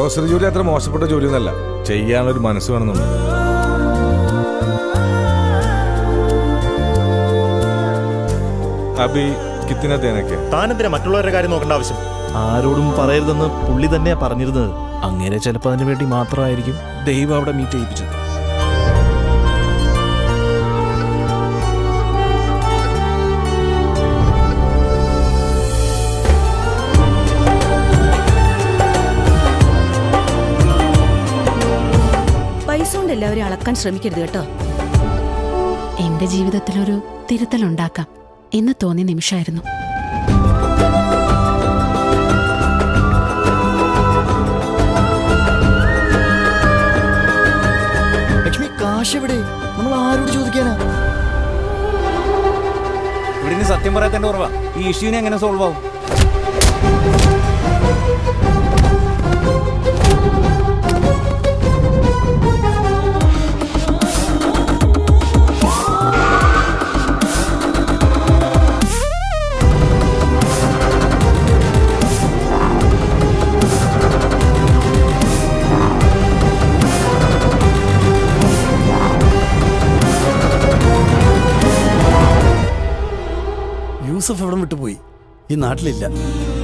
grocery ജോലി അത്ര മോശപ്പെട്ട ജോലിയൊന്നല്ല ചെയ്യാനൊരു മനസ്സ് വേണമെന്നുണ്ട് അബി കിത്തിന തേനൊക്കെ താനെന്തിനാ മറ്റുള്ളവരുടെ കാര്യം നോക്കേണ്ട ആവശ്യം ആരോടും പറയരുതെന്ന് പുള്ളി തന്നെയാ പറഞ്ഞിരുന്നത് അങ്ങനെ ചിലപ്പോൾ അതിനു വേണ്ടി മാത്രമായിരിക്കും ദൈവം അവിടെ മീറ്റ് ചെയ്യിപ്പിച്ചത് പൈസ കൊണ്ട് എല്ലാവരും അളക്കാൻ ശ്രമിക്കരുത് കേട്ടോ എന്റെ ജീവിതത്തിലൊരു തിരുത്തലുണ്ടാക്കാം എന്ന് തോന്നിയ നിമിഷമായിരുന്നു ലക്ഷ്മി കാശ് എവിടെ നമ്മൾ ആരോട് ചോദിക്കാനാ ഇവിടെ ഇനി സത്യം പറയാത്തതിന്റെ കുറവാ ഈ ഇഷ്യൂനെ എങ്ങനെ സോൾവ് ആവും യൂസഫ് എവിടെ വിട്ടുപോയി ഈ നാട്ടിലില്ല